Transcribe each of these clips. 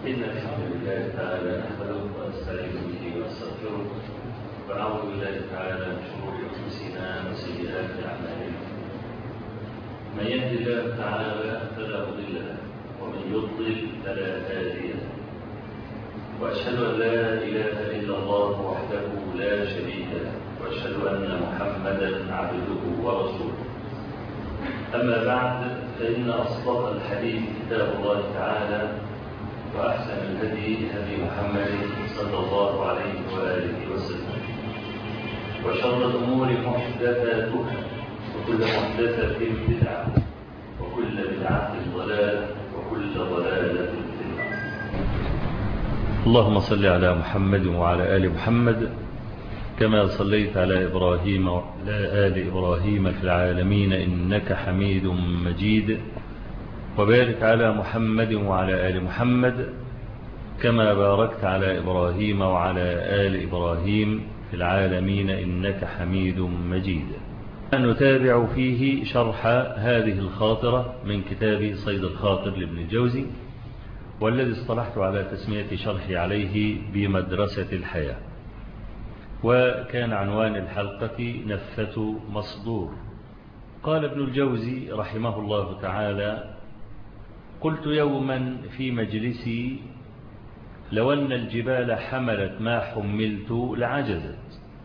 إن الحمد لله تعالى نحمده ونستعين به ونستغفره ونعوذ بالله تعالى من شرور أنفسنا وسيئات أعمالنا من يهد الله تعالى فلا مضل له ومن يضلل فلا هادي له وأشهد أن لا إله إلا الله وحده لا شريك له وأشهد أن محمدا عبده ورسوله أما بعد فإن أصدق الحديث كتاب الله تعالى وأحسن الهدي هدي محمد صلى الله عليه وآله وسلم وشر الأمور محدثاتها وكل محدثة بدعة وكل بدعة ضلالة وكل ضلالة في النار اللهم صل على محمد وعلى آل محمد كما صليت على إبراهيم وعلى آل إبراهيم في العالمين إنك حميد مجيد وبارك على محمد وعلى آل محمد كما باركت على إبراهيم وعلى آل إبراهيم في العالمين إنك حميد مجيد نتابع فيه شرح هذه الخاطرة من كتاب صيد الخاطر لابن الجوزي والذي اصطلحت على تسمية شرحي عليه بمدرسة الحياة وكان عنوان الحلقة نفة مصدور قال ابن الجوزي رحمه الله تعالى قلت يوما في مجلسي لو أن الجبال حملت ما حملت لعجزت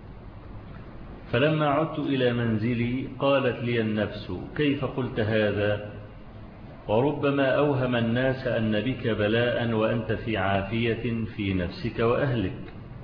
فلما عدت إلى منزلي قالت لي النفس كيف قلت هذا وربما أوهم الناس أن بك بلاء وأنت في عافية في نفسك وأهلك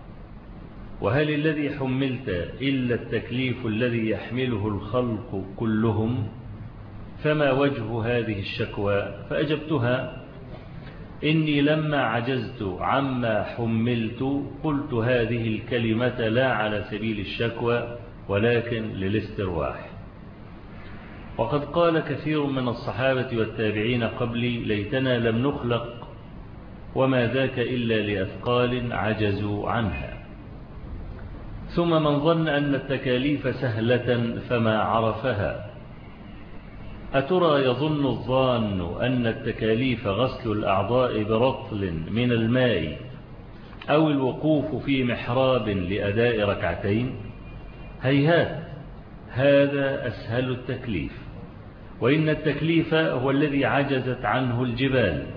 وهل الذي حملت إلا التكليف الذي يحمله الخلق كلهم فما وجه هذه الشكوى فأجبتها إني لما عجزت عما حملت قلت هذه الكلمة لا على سبيل الشكوى ولكن للاسترواح وقد قال كثير من الصحابة والتابعين قبلي ليتنا لم نخلق وما ذاك إلا لأثقال عجزوا عنها ثم من ظن أن التكاليف سهلة فما عرفها أترى يظن الظان أن التكاليف غسل الأعضاء برطل من الماء أو الوقوف في محراب لأداء ركعتين هيهات هذا أسهل التكليف وإن التكليف هو الذي عجزت عنه الجبال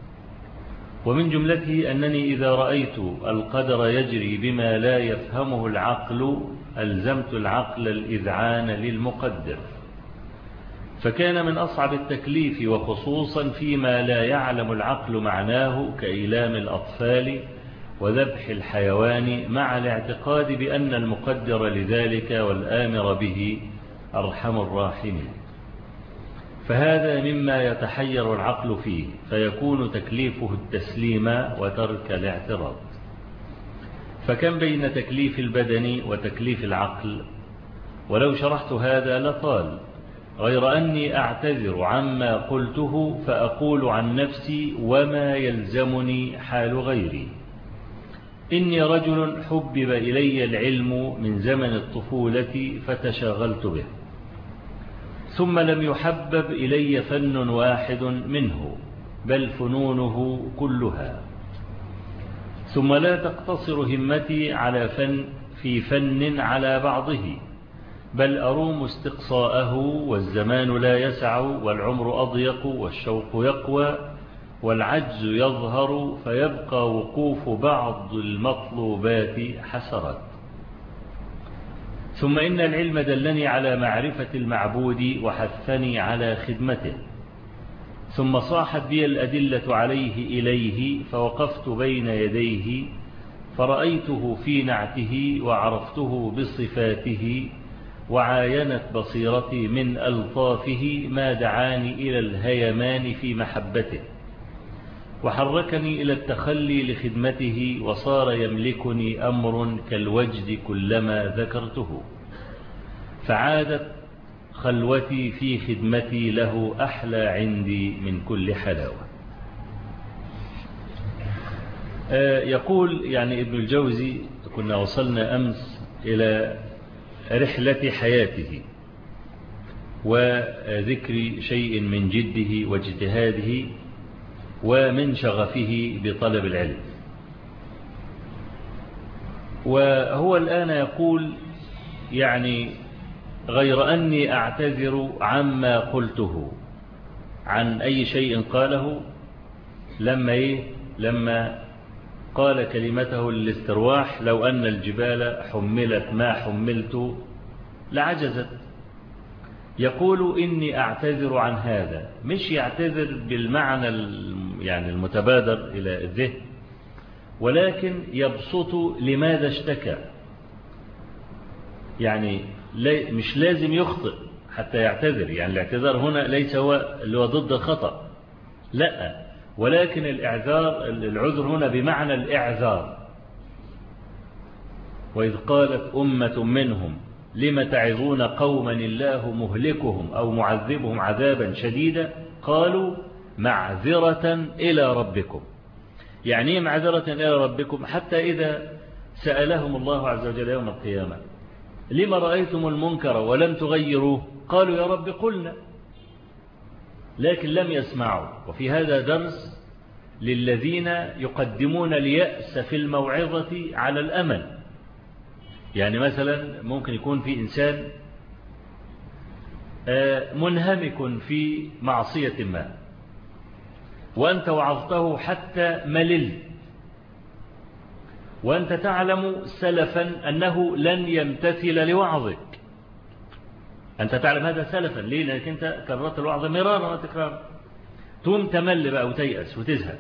ومن جملته أنني إذا رأيت القدر يجري بما لا يفهمه العقل ألزمت العقل الإذعان للمقدر فكان من أصعب التكليف وخصوصا فيما لا يعلم العقل معناه كإيلام الأطفال وذبح الحيوان مع الاعتقاد بأن المقدر لذلك والآمر به أرحم الراحمين فهذا مما يتحير العقل فيه فيكون تكليفه التسليم وترك الاعتراض فكم بين تكليف البدن وتكليف العقل ولو شرحت هذا لطال غير أني أعتذر عما قلته فأقول عن نفسي وما يلزمني حال غيري إني رجل حبب إلي العلم من زمن الطفولة فتشاغلت به ثم لم يحبب إلي فن واحد منه بل فنونه كلها ثم لا تقتصر همتي على فن في فن على بعضه بل أروم استقصاءه والزمان لا يسع والعمر أضيق والشوق يقوى والعجز يظهر فيبقى وقوف بعض المطلوبات حسرات ثم إن العلم دلني على معرفة المعبود وحثني على خدمته ثم صاحت بي الأدلة عليه إليه فوقفت بين يديه فرأيته في نعته وعرفته بصفاته وعاينت بصيرتي من ألطافه ما دعاني إلى الهيمان في محبته وحركني إلى التخلي لخدمته وصار يملكني أمر كالوجد كلما ذكرته فعادت خلوتي في خدمتي له أحلى عندي من كل حلاوة يقول يعني ابن الجوزي كنا وصلنا أمس إلى رحلة حياته وذكر شيء من جده واجتهاده ومن شغفه بطلب العلم وهو الآن يقول يعني غير أني أعتذر عما قلته عن أي شيء قاله لما إيه لما قال كلمته للاسترواح لو أن الجبال حملت ما حملت لعجزت يقول إني أعتذر عن هذا مش يعتذر بالمعنى يعني المتبادر إلى الذهن ولكن يبسط لماذا اشتكى يعني مش لازم يخطئ حتى يعتذر يعني الاعتذار هنا ليس هو اللي هو ضد الخطأ لا ولكن الإعذار العذر هنا بمعنى الإعذار وإذ قالت أمة منهم لم تعظون قوما الله مهلكهم أو معذبهم عذابا شديدا قالوا معذرة إلى ربكم يعني ايه معذرة إلى ربكم حتى إذا سألهم الله عز وجل يوم القيامة لما رأيتم المنكر ولم تغيروه قالوا يا رب قلنا لكن لم يسمعوا وفي هذا درس للذين يقدمون اليأس في الموعظة على الأمل يعني مثلا ممكن يكون في إنسان منهمك في معصية ما وأنت وعظته حتى ملل وأنت تعلم سلفا أنه لن يمتثل لوعظك أنت تعلم هذا سلفا ليه لأنك أنت كررت الوعظ مرارا وتكرارا تقوم تمل بقى وتيأس وتزهق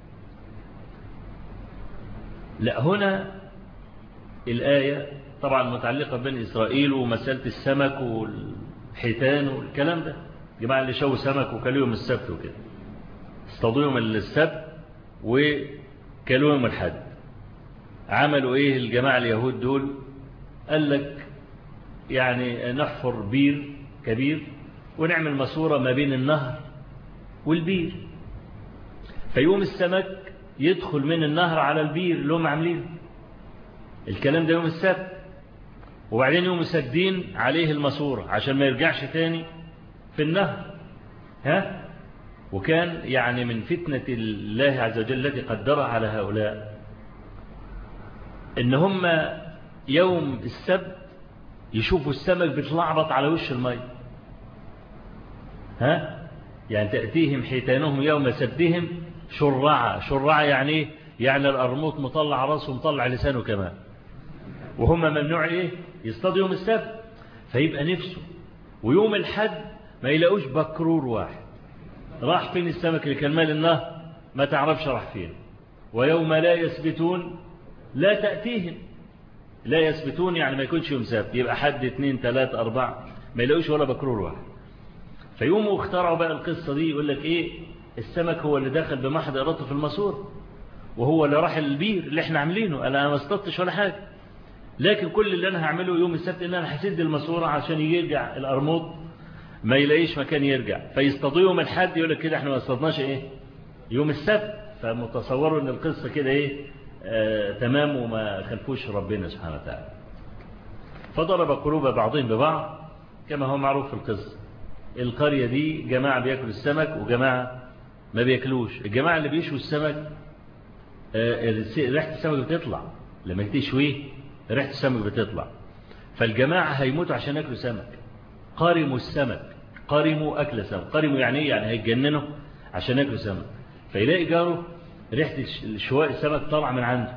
لا هنا الآية طبعا متعلقة بين إسرائيل ومسألة السمك والحيتان والكلام ده جماعة اللي شووا سمك وكلوا يوم السبت وكده اصطادوا يوم السبت وكلوا يوم الحد عملوا ايه الجماعة اليهود دول قال لك يعني نحفر بير كبير ونعمل ماسورة ما بين النهر والبير فيوم السمك يدخل من النهر على البير اللي هم عاملينه الكلام ده يوم السبت وبعدين يوم سدين عليه الماسورة عشان ما يرجعش تاني في النهر ها وكان يعني من فتنة الله عز وجل التي قدرها على هؤلاء ان هم يوم السبت يشوفوا السمك بتلعبط على وش الماء ها يعني تأتيهم حيتانهم يوم سبتهم شرعة شرعة يعني ايه يعني الأرموط مطلع راسه مطلع لسانه كمان وهم ممنوع ايه يصطادوا يوم السبت فيبقى نفسه ويوم الحد ما يلاقوش بكرور واحد راح فين السمك اللي كان مال النهر ما تعرفش راح فين ويوم لا يثبتون لا تأتيهم لا يثبتون يعني ما يكونش يوم سبت يبقى حد اثنين ثلاثة أربعة ما يلاقوش ولا بكرور واحد فيوموا اخترعوا بقى القصة دي يقول لك ايه السمك هو اللي دخل بمحض إراته في الماسور وهو اللي راح البير اللي احنا عاملينه انا ما اصطدتش ولا حاجة لكن كل اللي انا هعمله يوم السبت ان انا هسد الماسورة عشان يرجع الأرموط ما يلاقيش مكان يرجع فيصطادوا يوم الحد يقول لك كده احنا ما اصطدناش ايه يوم السبت فمتصوروا ان القصة كده ايه آه تمام وما خلفوش ربنا سبحانه وتعالى فضرب قلوب بعضهم ببعض كما هو معروف في القصة القرية دي جماعة بياكلوا السمك وجماعة ما بياكلوش الجماعة اللي بيشوا السمك آه ريحة السمك بتطلع لما تشويه ريحة السمك بتطلع فالجماعة هيموتوا عشان ياكلوا سمك قارموا السمك قارموا أكل سمك قارموا يعني ايه يعني هيتجننوا عشان ياكلوا سمك فيلاقي جاره ريحة شواء السمك طالعه من عنده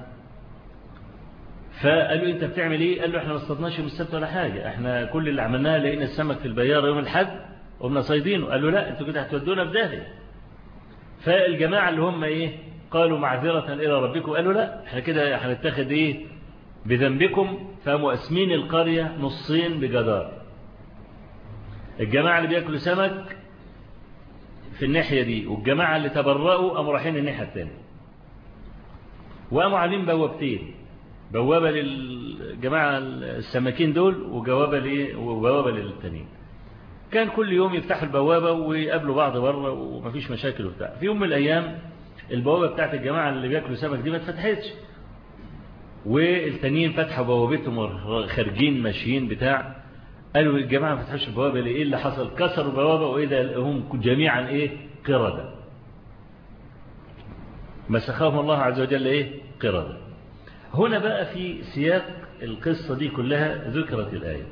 فقال له انت بتعمل ايه قال له احنا ما اصطدناش يوم السبت ولا حاجة احنا كل اللي عملناه لقينا السمك في البيارة يوم الحد وقمنا صيدينه قال له لا انتوا كده هتودونا في داهية فالجماعة اللي هم ايه قالوا معذرة الى ربكم قالوا لا احنا كده هنتخذ ايه بذنبكم فقاموا قاسمين القرية نصين بجدار الجماعة اللي بياكلوا سمك في الناحية دي والجماعة اللي تبرأوا قاموا رايحين الناحية الثانية وقاموا عاملين بوابتين بوابة للجماعة السماكين دول وجوابة ليه وجوابة للتانيين كان كل يوم يفتحوا البوابة ويقابلوا بعض بره ومفيش مشاكل وبتاع في يوم من الأيام البوابة بتاعت الجماعة اللي بياكلوا سمك دي ما اتفتحتش والتانيين فتحوا بوابتهم خارجين ماشيين بتاع قالوا الجماعة ما فتحوش البوابة ليه اللي حصل كسروا البوابة وإذا هم جميعا إيه قردة مسخهم الله عز وجل إيه قردة هنا بقى في سياق القصة دي كلها ذكرت الآية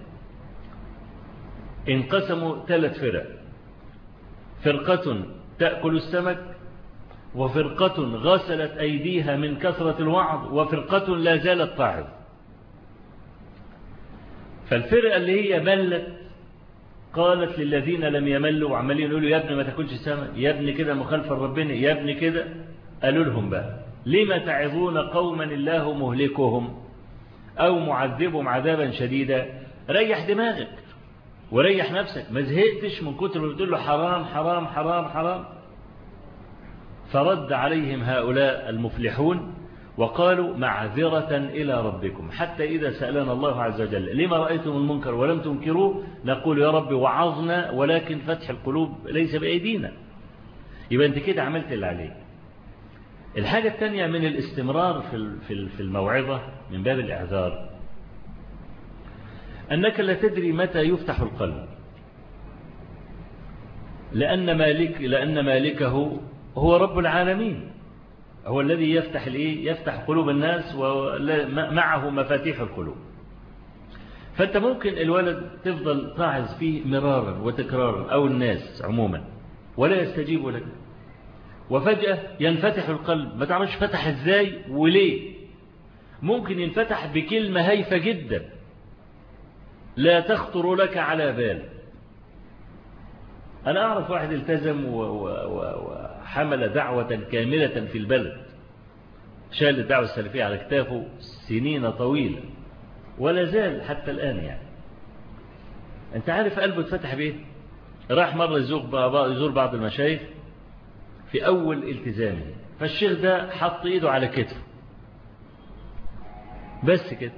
انقسموا ثلاث فرق فرقة تأكل السمك وفرقة غسلت أيديها من كثرة الوعظ وفرقة لا زالت تعظ فالفرقة اللي هي ملت قالت للذين لم يملوا وعمالين يقولوا يا ابني ما تاكلش سمك يا ابني كده مخالفة لربنا يا ابني كده قالوا لهم بقى لما تعظون قوما الله مهلكهم أو معذبهم عذابا شديدا ريح دماغك وريح نفسك ما زهقتش من كتر ما بتقول له حرام حرام حرام حرام فرد عليهم هؤلاء المفلحون وقالوا معذرة إلى ربكم حتى إذا سألنا الله عز وجل لما رأيتم المنكر ولم تنكروه نقول يا رب وعظنا ولكن فتح القلوب ليس بأيدينا يبقى أنت كده عملت اللي عليك الحاجة الثانية من الاستمرار في في الموعظة من باب الإعذار أنك لا تدري متى يفتح القلب لأن مالك لأن مالكه هو رب العالمين هو الذي يفتح الايه يفتح قلوب الناس ومعه مفاتيح القلوب فأنت ممكن الولد تفضل تعظ فيه مرارا وتكرارا أو الناس عموما ولا يستجيب لك وفجأة ينفتح القلب ما تعرفش فتح ازاي وليه ممكن ينفتح بكلمة هايفة جدا لا تخطر لك على بال أنا أعرف واحد التزم وحمل دعوة كاملة في البلد شال الدعوة السلفية على كتافه سنين طويلة ولا زال حتى الآن يعني أنت عارف قلبه اتفتح بيه راح مرة يزور بعض المشايخ في أول التزامه فالشيخ ده حط إيده على كتفه بس كده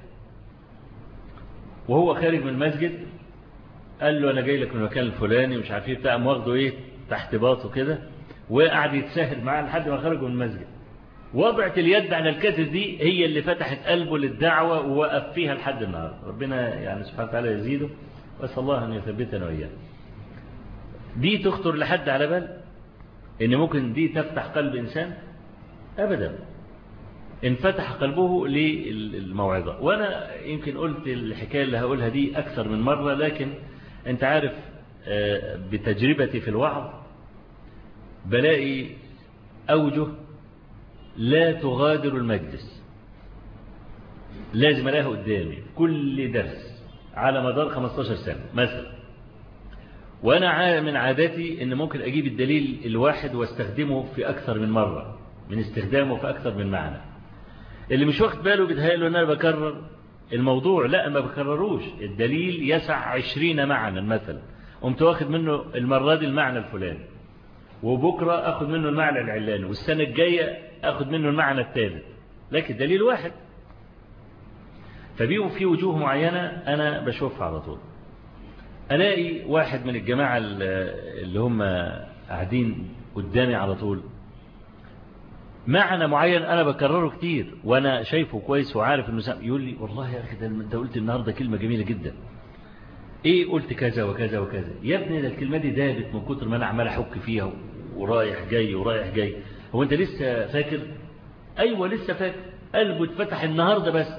وهو خارج من المسجد قال له أنا جاي لك من المكان الفلاني مش عارف ايه بتاع واخده إيه تحت باطه كده وقعد يتساهل معاه لحد ما خرجوا من المسجد وضعت اليد على الكتف دي هي اللي فتحت قلبه للدعوة ووقف فيها لحد النهار ربنا يعني سبحانه وتعالى يزيده واسال الله أن يثبتنا وإياه دي تخطر لحد على بال إن ممكن دي تفتح قلب إنسان أبدا انفتح قلبه للموعظة وأنا يمكن قلت الحكاية اللي هقولها دي أكثر من مرة لكن أنت عارف بتجربتي في الوعظ بلاقي أوجه لا تغادر المجلس لازم ألاقيها قدامي كل درس على مدار 15 سنة مثلا وأنا من عادتي أن ممكن أجيب الدليل الواحد واستخدمه في أكثر من مرة من استخدامه في أكثر من معنى اللي مش واخد باله بيتهيأله أن أنا بكرر الموضوع لا ما بكرروش الدليل يسع عشرين معنى مثلا قمت واخد منه المرة دي المعنى الفلاني وبكرة أخذ منه المعنى العلاني والسنة الجاية أخذ منه المعنى الثالث لكن دليل واحد فبيقوا في وجوه معينة أنا بشوفها على طول ألاقي واحد من الجماعة اللي هم قاعدين قدامي على طول معنى معين أنا بكرره كتير وأنا شايفه كويس وعارف إنه سام يقول لي والله يا أخي ده أنت قلت النهاردة كلمة جميلة جدا إيه قلت كذا وكذا وكذا يا ابني ده الكلمة دي دابت من كتر ما أنا عمال أحك فيها ورايح جاي ورايح جاي هو أنت لسه فاكر أيوة لسه فاكر قلبه اتفتح النهاردة بس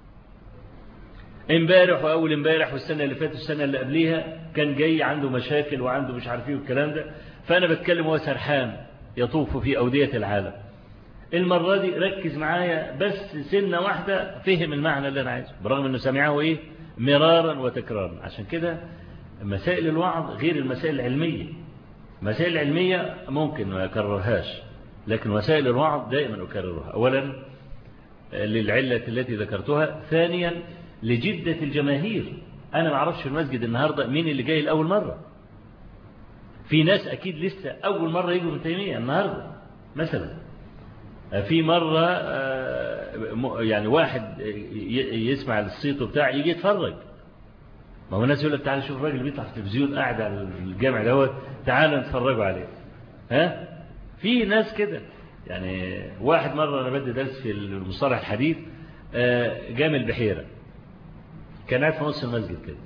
امبارح واول امبارح والسنه اللي فاتت والسنه اللي قبليها كان جاي عنده مشاكل وعنده مش عارف ايه والكلام ده فانا بتكلم وهو سرحان يطوف في اوديه العالم المره دي ركز معايا بس سنه واحده فهم المعنى اللي انا عايزه برغم انه سمعه ايه مرارا وتكرارا عشان كده مسائل الوعظ غير المسائل العلميه مسائل العلميه ممكن ما اكررهاش لكن وسائل الوعظ دائما اكررها اولا للعله التي ذكرتها ثانيا لجدة الجماهير أنا ما أعرفش في المسجد النهاردة مين اللي جاي لأول مرة في ناس أكيد لسه أول مرة يجوا من تيمية النهاردة مثلا في مرة يعني واحد يسمع الصيت بتاع يجي يتفرج ما هو الناس يقول لك تعالى شوف الراجل بيطلع في التلفزيون قاعد على الجامع دوت تعالى نتفرجوا عليه ها في ناس كده يعني واحد مرة أنا بدي درس في المصطلح الحديث جامع البحيرة كان قاعد في نص المسجد كده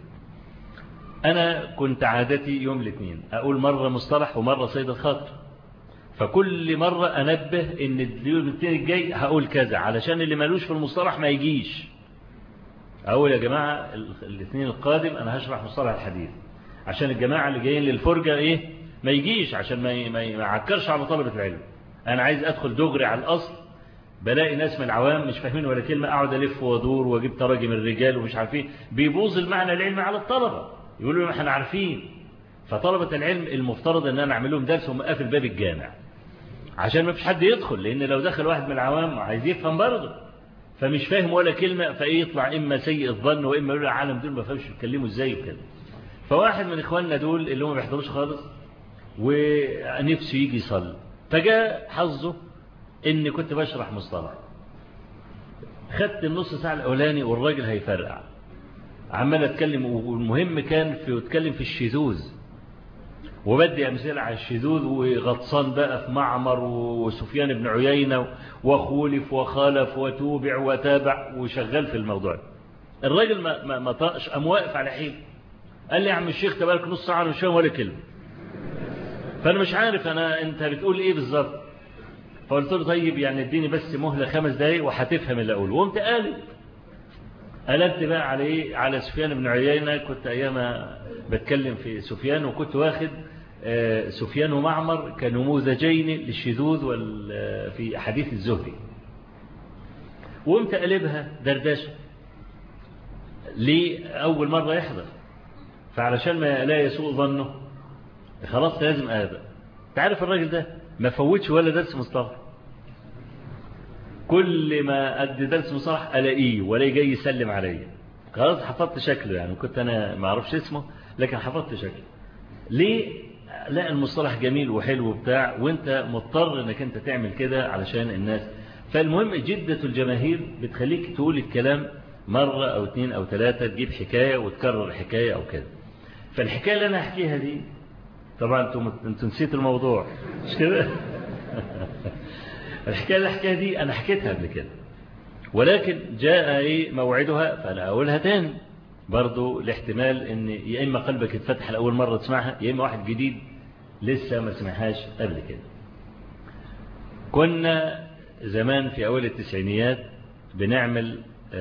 أنا كنت عادتي يوم الاثنين أقول مرة مصطلح ومرة صيد الخاطر فكل مرة أنبه إن اليوم الاثنين الجاي هقول كذا علشان اللي مالوش في المصطلح ما يجيش أقول يا جماعة الاثنين القادم أنا هشرح مصطلح الحديث عشان الجماعة اللي جايين للفرجة إيه ما يجيش عشان ما ما يعكرش على طلبة العلم أنا عايز أدخل دغري على الأصل بلاقي ناس من العوام مش فاهمين ولا كلمة أقعد ألف وأدور وأجيب تراجم الرجال ومش عارفين بيبوظ المعنى العلمي على الطلبة يقولوا لهم احنا عارفين فطلبة العلم المفترض ان انا اعمل لهم درس وهم قافل باب الجامع عشان ما فيش حد يدخل لان لو دخل واحد من العوام عايز يفهم برضه فمش فاهم ولا كلمة فايه يطلع اما سيء الظن واما يقول العالم دول ما فهمش يتكلموا ازاي وكده فواحد من اخواننا دول اللي هم ما بيحضروش خالص ونفسه يجي يصلي فجاء حظه اني كنت بشرح مصطلح خدت النص ساعة الاولاني والراجل هيفرقع عمال اتكلم والمهم كان في اتكلم في الشذوذ وبدي امثله على الشذوذ وغطسان بقى في معمر وسفيان بن عيينه وخولف وخالف وتوبع وتابع وشغال في الموضوع الراجل ما ما, ما طقش قام واقف على حين قال لي يا عم الشيخ تبارك نص ساعه مش فاهم ولا كلمه فانا مش عارف انا انت بتقول ايه بالظبط فقلت له طيب يعني اديني بس مهله خمس دقايق وهتفهم اللي اقوله وقمت قالب قلبت بقى على ايه على سفيان بن عيينة كنت ايام بتكلم في سفيان وكنت واخد سفيان ومعمر كنموذجين للشذوذ في حديث الزهري وقمت قلبها دردشه ليه أول مرة يحضر فعلشان ما لا يسوء ظنه خلاص لازم آبا تعرف الراجل ده ما فوتش ولا درس مصطلح كل ما أدي درس مصطلح ألاقيه ولا جاي يسلم عليا خلاص حفظت شكله يعني كنت أنا ما أعرفش اسمه لكن حفظت شكله ليه لا المصطلح جميل وحلو وبتاع وانت مضطر انك انت تعمل كده علشان الناس فالمهم جدة الجماهير بتخليك تقول الكلام مرة او اتنين او تلاتة تجيب حكاية وتكرر الحكاية او كده فالحكاية اللي انا احكيها دي طبعا انتم انتم نسيت الموضوع مش كده الحكاية اللي احكيها دي انا حكيتها قبل كده ولكن جاء ايه موعدها فانا اقولها تاني برضو الاحتمال ان يا اما قلبك يتفتح لاول مره تسمعها يا اما واحد جديد لسه ما سمعهاش قبل كده كنا زمان في اول التسعينيات بنعمل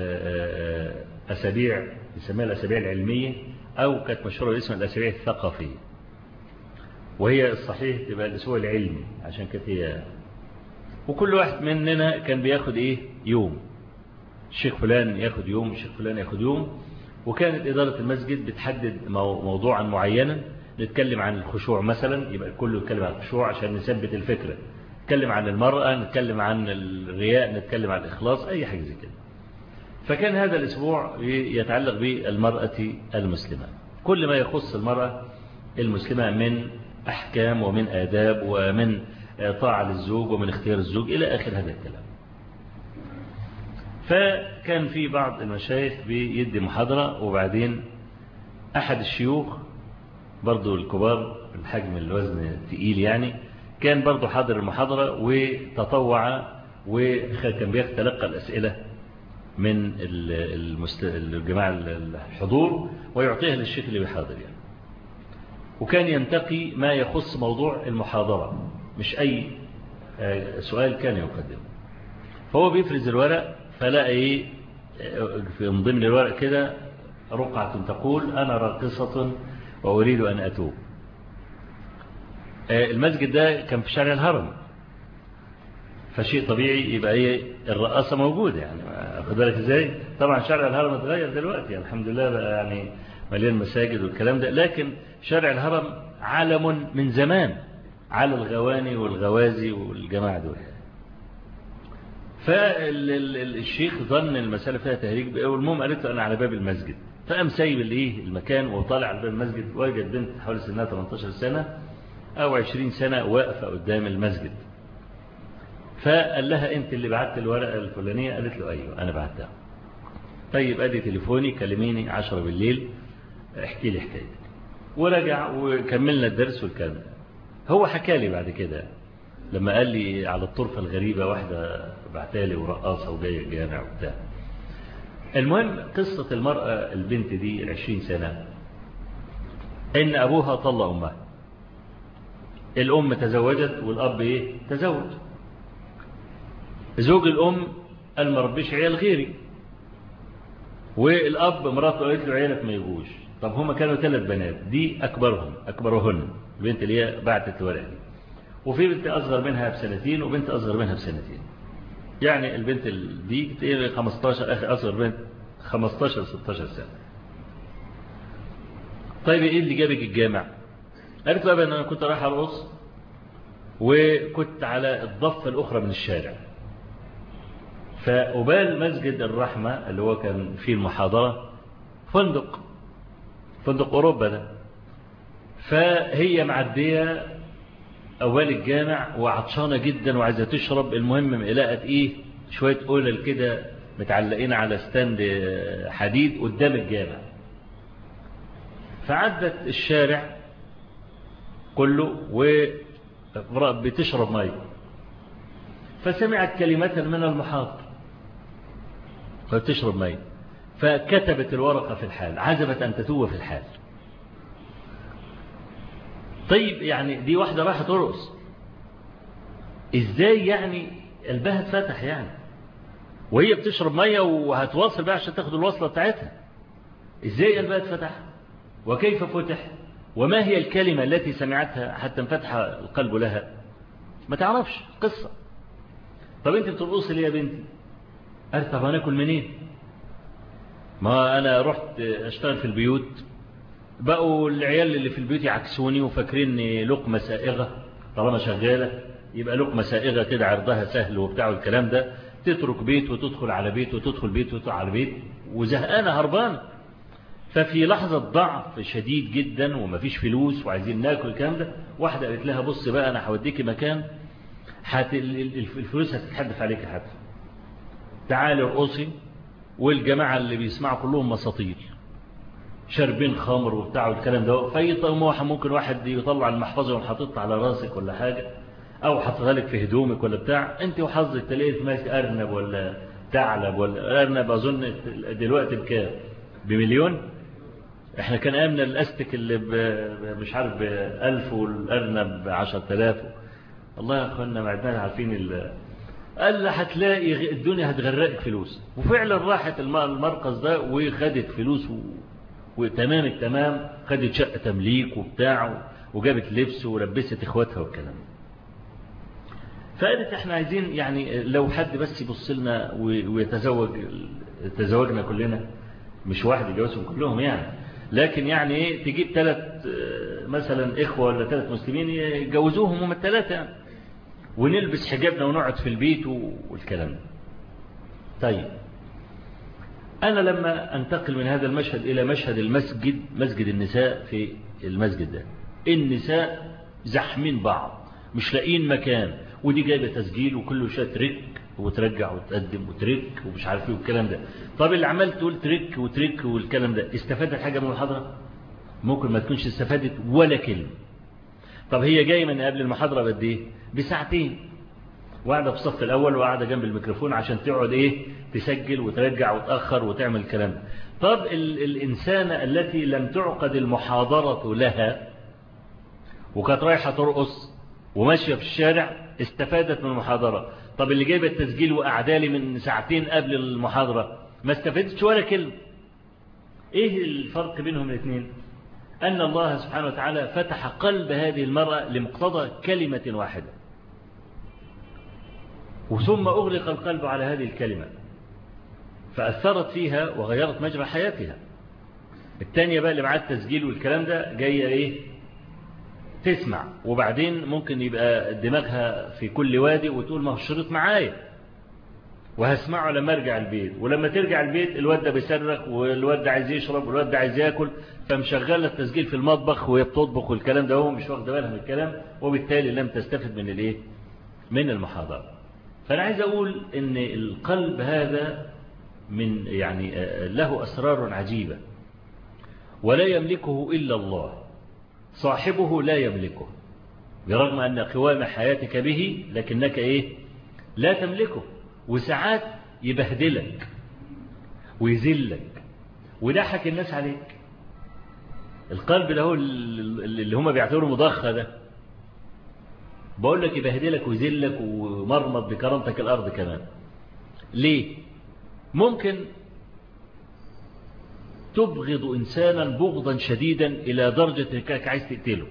اسابيع نسميها الاسابيع العلميه او كانت مشهوره باسم الاسابيع الثقافيه وهي الصحيح تبقى الاسبوع العلمي عشان كانت هي وكل واحد مننا كان بياخد ايه يوم الشيخ فلان ياخد يوم الشيخ فلان ياخد يوم وكانت إدارة المسجد بتحدد موضوعا معينا نتكلم عن الخشوع مثلا يبقى الكل يتكلم عن الخشوع عشان نثبت الفكرة نتكلم عن المرأة نتكلم عن الرياء نتكلم عن الإخلاص أي حاجة زي كده فكان هذا الأسبوع يتعلق بالمرأة المسلمة كل ما يخص المرأة المسلمة من أحكام ومن آداب ومن طاعة للزوج ومن اختيار الزوج إلى آخر هذا الكلام فكان في بعض المشايخ بيدي محاضرة وبعدين أحد الشيوخ برضو الكبار الحجم الوزن الثقيل يعني كان برضو حاضر المحاضرة وتطوع وكان بيتلقى الأسئلة من الجماعة الحضور ويعطيها للشيخ اللي بيحاضر يعني وكان ينتقي ما يخص موضوع المحاضرة مش أي سؤال كان يقدمه فهو بيفرز الورق فلقى ايه في ضمن الورق كده رقعة تقول أنا راقصة وأريد أن أتوب المسجد ده كان في شارع الهرم فشيء طبيعي يبقى ايه الرقاصة موجودة يعني أخذ بالك ازاي طبعا شارع الهرم اتغير دلوقتي يعني الحمد لله بقى يعني مليان مساجد والكلام ده لكن شارع الهرم علم من زمان على الغواني والغوازي والجماعة دول فالشيخ ظن المسألة فيها تهريج والمهم قالت له أنا على باب المسجد فقام سايب الايه المكان وطالع على باب المسجد وجد بنت حوالي سنها 18 سنة أو 20 سنة واقفة قدام المسجد فقال لها أنت اللي بعت الورقة الفلانية قالت له أيوه أنا بعتها طيب أدي تليفوني كلميني 10 بالليل احكي لي حكايتك ورجع وكملنا الدرس والكلام هو حكى لي بعد كده لما قال لي على الطرفة الغريبة واحدة بعتالي ورقاصة وجاية الجامع وبتاع المهم قصة المرأة البنت دي العشرين سنة إن أبوها طلق أمها الأم تزوجت والأب إيه تزوج زوج الأم قال ما ربيش عيال غيري والأب مراته قالت له عيالك ما يجوش طب هما كانوا ثلاث بنات دي أكبرهم أكبرهن البنت اللي هي بعتت الورق دي وفي بنت أصغر منها بسنتين وبنت أصغر منها بسنتين يعني البنت دي 15 أخي أصغر بنت 15 16 سنة طيب إيه اللي جابك الجامع قالت له أنا كنت رايح أرقص وكنت على الضفة الأخرى من الشارع فأبال مسجد الرحمة اللي هو كان فيه المحاضرة فندق فندق أوروبا ده فهي معدية أول الجامع وعطشانة جدا وعايزة تشرب المهم لقت إيه شوية قلل كده متعلقين على ستاند حديد قدام الجامع فعدت الشارع كله وبتشرب مية فسمعت كلمة من المحاضر فبتشرب مية فكتبت الورقة في الحال عزمت أن تتوب في الحال طيب يعني دي واحدة رايحة ترقص ازاي يعني قلبها اتفتح يعني وهي بتشرب مية وهتواصل بقى عشان تاخد الوصلة بتاعتها ازاي قلبها اتفتح وكيف فتح وما هي الكلمة التي سمعتها حتى انفتح القلب لها ما تعرفش قصة طب انت بترقصي ليه يا بنتي قالت طب هناكل منين ما انا رحت اشتغل في البيوت بقوا العيال اللي في البيوت يعكسوني وفاكرين لقمة سائغة طالما شغالة يبقى لقمة سائغة كده عرضها سهل وبتاع والكلام ده تترك بيت وتدخل على بيت وتدخل بيت وتدخل على بيت وزهقانة هربانة ففي لحظة ضعف شديد جدا ومفيش فلوس وعايزين ناكل الكلام ده واحدة قالت لها بص بقى أنا هوديكي مكان حت... الفلوس هتتحدث عليك حتى تعالي ارقصي والجماعة اللي بيسمعوا كلهم مساطيل شاربين خمر وبتاع والكلام ده في طموح ممكن واحد يطلع المحفظة وحاططها على راسك ولا حاجة او حاططها لك في هدومك ولا بتاع انت وحظك تلاقيه ماسك ارنب ولا ثعلب ولا ارنب اظن دلوقتي بكام بمليون احنا كان امنا الاستك اللي مش عارف ب 1000 والارنب ب 10000 الله يا اخوانا ما عدناش عارفين ال قال له هتلاقي الدنيا هتغرقك فلوس وفعلا راحت المركز ده وخدت فلوس و... وتمام التمام خدت شقة تمليك وبتاع وجابت لبس ولبست اخواتها والكلام فقالت احنا عايزين يعني لو حد بس يبص لنا ويتزوج تزوجنا كلنا مش واحد يجوزهم كلهم يعني لكن يعني ايه تجيب ثلاث مثلا اخوة ولا ثلاث مسلمين يجوزوهم هم الثلاثة يعني ونلبس حجابنا ونقعد في البيت والكلام ده طيب أنا لما أنتقل من هذا المشهد إلى مشهد المسجد مسجد النساء في المسجد ده النساء زحمين بعض مش لاقيين مكان ودي جايبة تسجيل وكل شوية ترك وترجع وتقدم وترك ومش عارف ايه والكلام ده طب اللي عمال تقول ترك وترك والكلام ده استفادت حاجة من المحاضرة ممكن ما تكونش استفادت ولا كلمة طب هي جاية من قبل المحاضرة بقد ايه بساعتين وقاعدة في الصف الأول وقاعدة جنب الميكروفون عشان تقعد إيه تسجل وترجع وتأخر وتعمل الكلام ده طب ال الإنسانة التي لم تعقد المحاضرة لها وكانت رايحة ترقص وماشية في الشارع استفادت من المحاضرة طب اللي جايبة التسجيل وقعدالي من ساعتين قبل المحاضرة ما استفادتش ولا كلمة ايه الفرق بينهم الاثنين أن الله سبحانه وتعالى فتح قلب هذه المرأة لمقتضى كلمة واحدة وثم أغلق القلب على هذه الكلمة فأثرت فيها وغيرت مجرى حياتها الثانية بقى اللي معاه التسجيل والكلام ده جاية إيه تسمع وبعدين ممكن يبقى دماغها في كل وادي وتقول ما هو الشريط معايا وهسمعه لما ارجع البيت ولما ترجع البيت الواد ده بيصرخ والواد ده عايز يشرب والواد ده عايز ياكل فمشغله التسجيل في المطبخ وهي بتطبخ والكلام ده هو مش واخده بالها من الكلام وبالتالي لم تستفد من الايه من المحاضره فانا عايز اقول ان القلب هذا من يعني له اسرار عجيبه ولا يملكه الا الله صاحبه لا يملكه برغم ان قوام حياتك به لكنك ايه لا تملكه وساعات يبهدلك ويذلك ويضحك الناس عليك القلب اللي هو اللي هم بيعتبروه مضخة ده بقول لك يبهدلك ويذلك ومرمط بكرامتك الأرض كمان ليه ممكن تبغض إنسانا بغضا شديدا إلى درجة انك عايز تقتله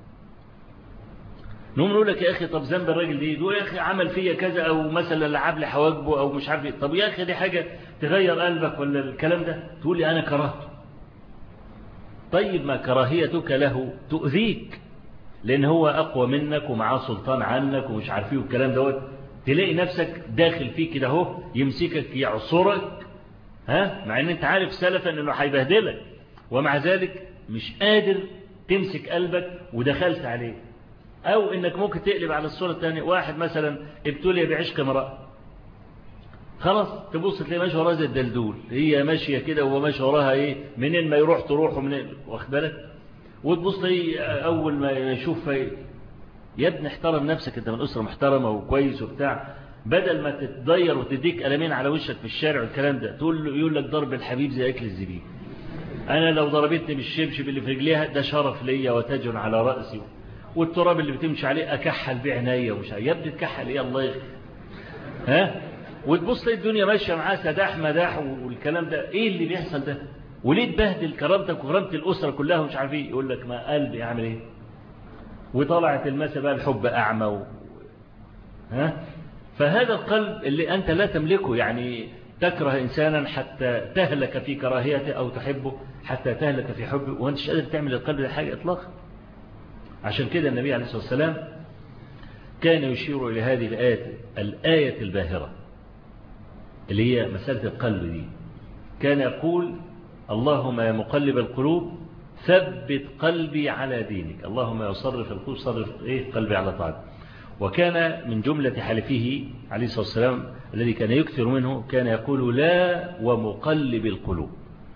نقوم نقول لك يا أخي طب ذنب الراجل دي يقول يا أخي عمل فيا كذا أو مثلا لعب لي حواجبه أو مش عارف طب يا أخي دي حاجة تغير قلبك ولا الكلام ده تقول لي أنا كرهته طيب ما كراهيتك له تؤذيك لأن هو أقوى منك ومعاه سلطان عنك ومش عارفيه والكلام دوت تلاقي نفسك داخل فيه كده اهو يمسكك يعصرك ها مع ان انت عارف سلفا انه هيبهدلك ومع ذلك مش قادر تمسك قلبك ودخلت عليه او انك ممكن تقلب على الصورة الثانية واحد مثلا ابتلي بعشق امرأة خلاص تبص تلاقي ماشي وراها زي الدلدول هي ماشية كده وهو ماشي وراها ايه منين ما يروح تروح ومنين واخد بالك وتبص تلاقي اول ما يشوف يا ابني احترم نفسك انت من اسره محترمه وكويس وبتاع بدل ما تتضير وتديك قلمين على وشك في الشارع والكلام ده تقول له يقول لك ضرب الحبيب زي اكل الزبيب انا لو ضربتني بالشبشب اللي في رجليها ده شرف ليا وتاج على راسي والتراب اللي بتمشي عليه اكحل بعناية ومش يا ابني تكحل ايه الله يخليك ها وتبص تلاقي الدنيا ماشيه معاه سداح مداح والكلام ده ايه اللي بيحصل ده وليه تبهدل كرامتك وكرامه الاسره كلها ومش عارف ايه يقول لك ما قلبي اعمل ايه وطلعت المسا بقى الحب أعمى و... ها فهذا القلب اللي أنت لا تملكه يعني تكره إنسانا حتى تهلك في كراهيته أو تحبه حتى تهلك في حبه وأنت مش قادر تعمل القلب ده حاجة إطلاقا عشان كده النبي عليه الصلاة والسلام كان يشير إلى هذه الآية الآية الباهرة اللي هي مسألة القلب دي كان يقول اللهم يا مقلب القلوب ثبت قلبي على دينك اللهم يصرف القلوب صرف إيه قلبي على طاعتك وكان من جملة حلفه عليه الصلاة والسلام الذي كان يكثر منه كان يقول لا ومقلب القلوب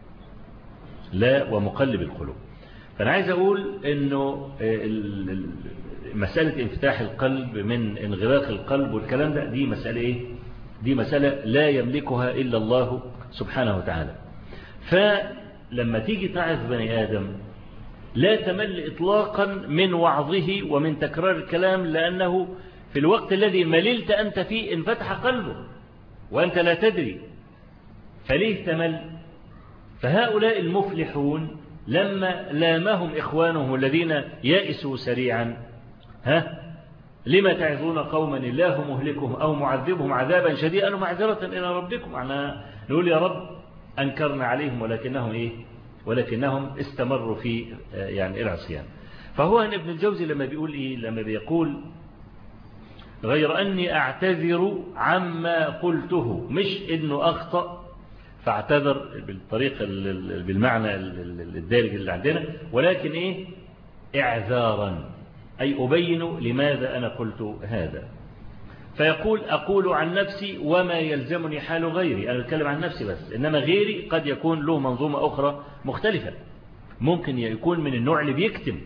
لا ومقلب القلوب فأنا عايز أقول أنه مسألة انفتاح القلب من انغلاق القلب والكلام ده دي مسألة إيه دي مسألة لا يملكها إلا الله سبحانه وتعالى فلما تيجي تعظ بني آدم لا تمل إطلاقا من وعظه ومن تكرار الكلام لأنه في الوقت الذي مللت أنت فيه انفتح قلبه وأنت لا تدري فليه تمل فهؤلاء المفلحون لما لامهم إخوانهم الذين يأسوا سريعا ها لما تعظون قوما الله مهلكهم أو معذبهم عذابا شديدا معذرة إلى ربكم معنا نقول يا رب أنكرنا عليهم ولكنهم إيه ولكنهم استمروا في يعني العصيان فهو أن ابن الجوزي لما بيقول إيه لما بيقول غير أني أعتذر عما قلته مش إنه أخطأ فاعتذر بالطريقة بالمعنى الدارج اللي عندنا ولكن إيه إعذارا أي أبين لماذا أنا قلت هذا فيقول أقول عن نفسي وما يلزمني حال غيري أنا أتكلم عن نفسي بس إنما غيري قد يكون له منظومة أخرى مختلفة ممكن يكون من النوع اللي بيكتم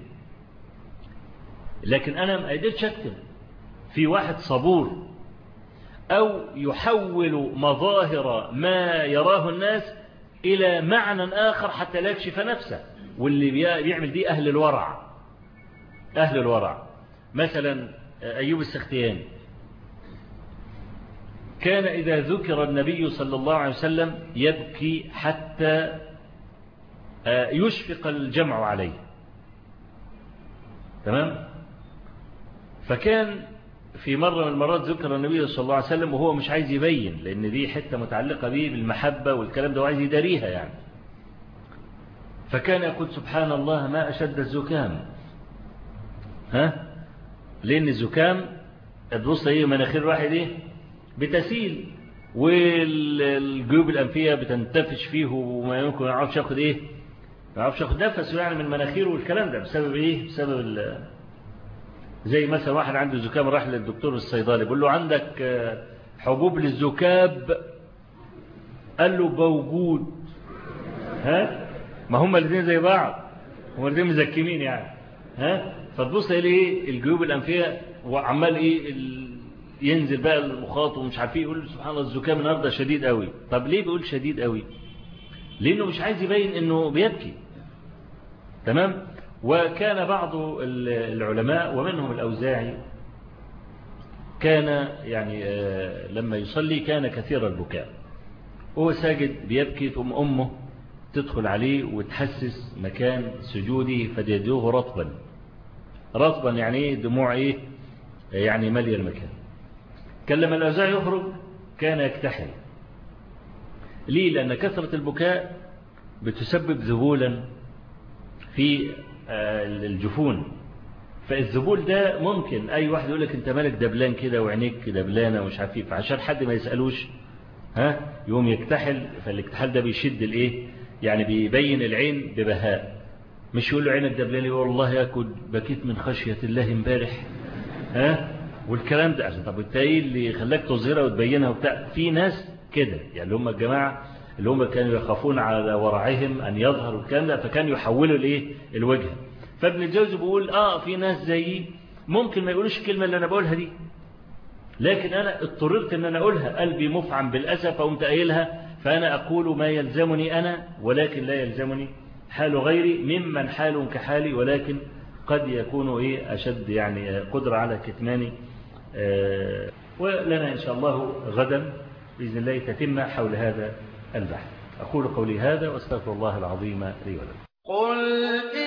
لكن أنا ما قدرتش أكتم في واحد صبور أو يحول مظاهر ما يراه الناس إلى معنى آخر حتى لا يكشف نفسه واللي بيعمل دي أهل الورع أهل الورع مثلا أيوب السختياني كان إذا ذكر النبي صلى الله عليه وسلم يبكي حتى يشفق الجمع عليه تمام فكان في مرة من المرات ذكر النبي صلى الله عليه وسلم وهو مش عايز يبين لأن دي حتة متعلقة به بالمحبة والكلام ده وعايز يداريها يعني فكان يقول سبحان الله ما أشد الزكام ها لأن الزكام تبص ايه مناخير واحد ايه بتسيل والجيوب الأنفية بتنتفش فيه وما يمكن ما يعرفش ياخد ايه ما يعرفش ياخد نفسه يعني من مناخيره والكلام ده بسبب ايه بسبب ال زي مثلا واحد عنده زكام راح للدكتور الصيدلي بيقول له عندك حبوب للزكاب قال له موجود ها ما هم الاثنين زي بعض هم الاثنين مزكمين يعني ها فتبص تلاقي ايه الجيوب الانفيه وعمال ايه ينزل بقى المخاط ومش عارف ايه يقول سبحان الله الزكام النهارده شديد قوي طب ليه بيقول شديد قوي لانه مش عايز يبين انه بيبكي تمام وكان بعض العلماء ومنهم الأوزاعي كان يعني لما يصلي كان كثير البكاء وهو ساجد بيبكي ثم أمه تدخل عليه وتحسس مكان سجوده فيدوه رطبا رطبا يعني ايه دموع ايه يعني مالية المكان كان لما الأوزاع يخرج كان يكتحل ليه لأن كثرة البكاء بتسبب ذبولا في الجفون فالذبول ده ممكن أي واحد يقول لك أنت مالك دبلان كده وعينيك دبلانة ومش عارف ايه فعشان حد ما يسألوش ها يوم يكتحل فالاكتحال ده بيشد الايه يعني بيبين العين ببهاء مش يقول له عينك دبلاني والله يا كنت بكيت من خشية الله امبارح ها والكلام ده عشان طب انت ايه اللي خلاك تظهرها وتبينها وبتاع في ناس كده يعني اللي هم الجماعه اللي هم كانوا يخافون على ورعهم ان يظهروا الكلام ده فكانوا يحولوا الايه الوجه فابن الجوزي بيقول اه في ناس زيي ممكن ما يقولوش الكلمه اللي انا بقولها دي لكن انا اضطررت ان انا اقولها قلبي مفعم بالاسف فقمت قايلها فانا اقول ما يلزمني انا ولكن لا يلزمني حال غيري ممن حال كحالي ولكن قد يكون ايه اشد يعني قدره على كتمان آه ولنا ان شاء الله غدا باذن الله تتم حول هذا البحث اقول قولي هذا واستغفر الله العظيم لي ولكم قل